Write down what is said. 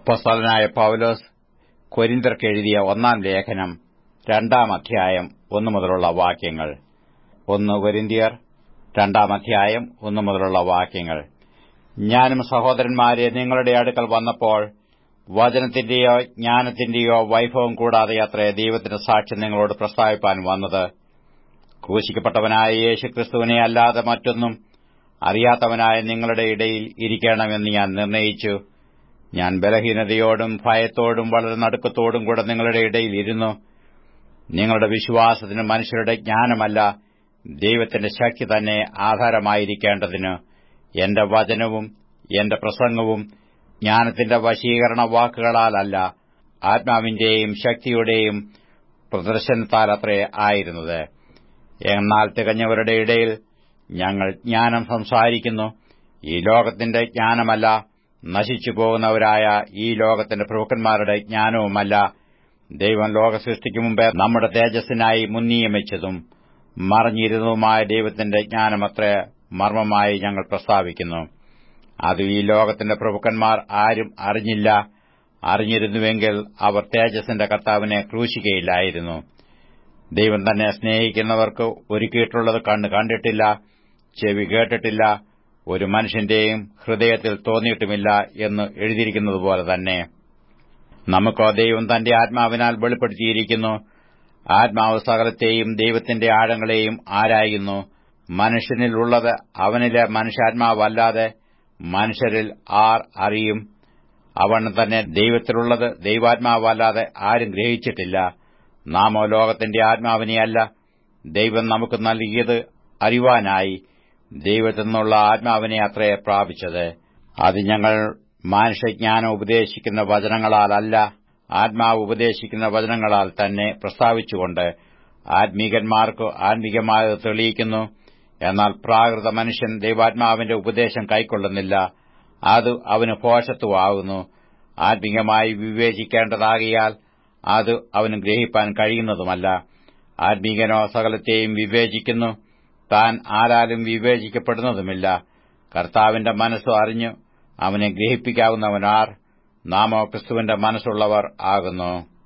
അപ്പസ്തലനായ പൌലോസ് കൊരിന്തർക്ക് എഴുതിയ ഒന്നാം ലേഖനം രണ്ടാം അധ്യായം ഒന്നു മുതലുള്ള വാക്യങ്ങൾ ഒന്ന് കൊരിന്തിയർ രണ്ടാം അധ്യായം ഒന്നു മുതലുള്ള വാക്യങ്ങൾ ഞാനും സഹോദരന്മാരെ നിങ്ങളുടെ അടുക്കൽ വന്നപ്പോൾ വചനത്തിന്റെയോ ജ്ഞാനത്തിന്റെയോ വൈഭവം കൂടാതെ അത്രേ ദൈവത്തിന്റെ സാക്ഷ്യം നിങ്ങളോട് പ്രസ്താവിപ്പാൻ വന്നത് ക്രൂശിക്കപ്പെട്ടവനായ യേശുക്രിസ്തുവിനെ അല്ലാതെ മറ്റൊന്നും അറിയാത്തവനായ നിങ്ങളുടെ ഇടയിൽ ഇരിക്കണമെന്ന് ഞാൻ നിർണയിച്ചു ഞാൻ ബലഹീനതയോടും ഭയത്തോടും വളരെ നടുക്കത്തോടും കൂടെ നിങ്ങളുടെ ഇടയിൽ ഇരുന്നു നിങ്ങളുടെ വിശ്വാസത്തിന് മനുഷ്യരുടെ ജ്ഞാനമല്ല ദൈവത്തിന്റെ ശക്തി തന്നെ ആധാരമായിരിക്കേണ്ടതിന് എന്റെ വചനവും എന്റെ പ്രസംഗവും ജ്ഞാനത്തിന്റെ വശീകരണ വാക്കുകളാലല്ല ആത്മാവിന്റെയും ശക്തിയുടെയും പ്രദർശനത്താലത്രേ ആയിരുന്നത് എന്നാൽ തികഞ്ഞവരുടെ ഇടയിൽ ഞങ്ങൾ ജ്ഞാനം സംസാരിക്കുന്നു ഈ ലോകത്തിന്റെ ജ്ഞാനമല്ല നശിച്ചു പോകുന്നവരായ ഈ ലോകത്തിന്റെ പ്രഭുക്കന്മാരുടെ ജ്ഞാനവുമല്ല ദൈവം ലോക സൃഷ്ടിക്കു മുമ്പേ നമ്മുടെ തേജസ്സിനായി മുൻനിയമിച്ചതും മറിഞ്ഞിരുന്നതുമായ ദൈവത്തിന്റെ ജ്ഞാനമത്രേ മർമ്മമായി ഞങ്ങൾ പ്രസ്താവിക്കുന്നു അത് ഈ ലോകത്തിന്റെ പ്രഭുക്കന്മാർ ആരും അറിഞ്ഞില്ല അറിഞ്ഞിരുന്നുവെങ്കിൽ അവർ തേജസ്സിന്റെ കർത്താവിനെ ക്രൂശിക്കയില്ലായിരുന്നു ദൈവം തന്നെ സ്നേഹിക്കുന്നവർക്ക് ഒരുക്കിയിട്ടുള്ളത് കണ്ണ് കണ്ടിട്ടില്ല ചെവി കേട്ടിട്ടില്ല ഒരു മനുഷ്യന്റെയും ഹൃദയത്തിൽ തോന്നിയിട്ടുമില്ല എന്ന് എഴുതിയിരിക്കുന്നതുപോലെ തന്നെ നമുക്കോ ദൈവം തന്റെ ആത്മാവിനാൽ വെളിപ്പെടുത്തിയിരിക്കുന്നു ആത്മാവ് സകലത്തെയും ദൈവത്തിന്റെ ആഴങ്ങളെയും ആരായുന്നു മനുഷ്യനിലുള്ളത് അവനിലെ മനുഷ്യാത്മാവല്ലാതെ മനുഷ്യരിൽ ആർ അറിയും അവണ് തന്നെ ദൈവത്തിലുള്ളത് ദൈവാത്മാവല്ലാതെ ആരും ഗ്രഹിച്ചിട്ടില്ല നാമോ ലോകത്തിന്റെ ആത്മാവിനെയല്ല ദൈവം നമുക്ക് നൽകിയത് അറിവാനായി ദൈവത്തിൽ നിന്നുള്ള ആത്മാവിനെ അത്രേ പ്രാപിച്ചത് അത് ഞങ്ങൾ മാനുഷ്യജ്ഞാനം ഉപദേശിക്കുന്ന വചനങ്ങളാലല്ല ആത്മാവ് ഉപദേശിക്കുന്ന വചനങ്ങളാൽ തന്നെ പ്രസ്താവിച്ചുകൊണ്ട് ആത്മീകന്മാർക്ക് ആത്മീകമായത് തെളിയിക്കുന്നു എന്നാൽ പ്രാകൃത മനുഷ്യൻ ദൈവാത്മാവിന്റെ ഉപദേശം കൈക്കൊള്ളുന്നില്ല അത് അവന് ഭോഷത്വമാകുന്നു ആത്മീകമായി വിവേചിക്കേണ്ടതാകിയാൽ അത് അവന് ഗ്രഹിപ്പാൻ കഴിയുന്നതുമല്ല ആത്മീകനോ സകലത്തെയും വിവേചിക്കുന്നു താൻ ആരാലും വിവേചിക്കപ്പെടുന്നതുമില്ല കർത്താവിന്റെ മനസ്സ് അറിഞ്ഞു അവനെ ഗ്രഹിപ്പിക്കാവുന്നവനാർ നാമോ ക്രിസ്തുവിന്റെ മനസ്സുള്ളവർ ആകുന്നു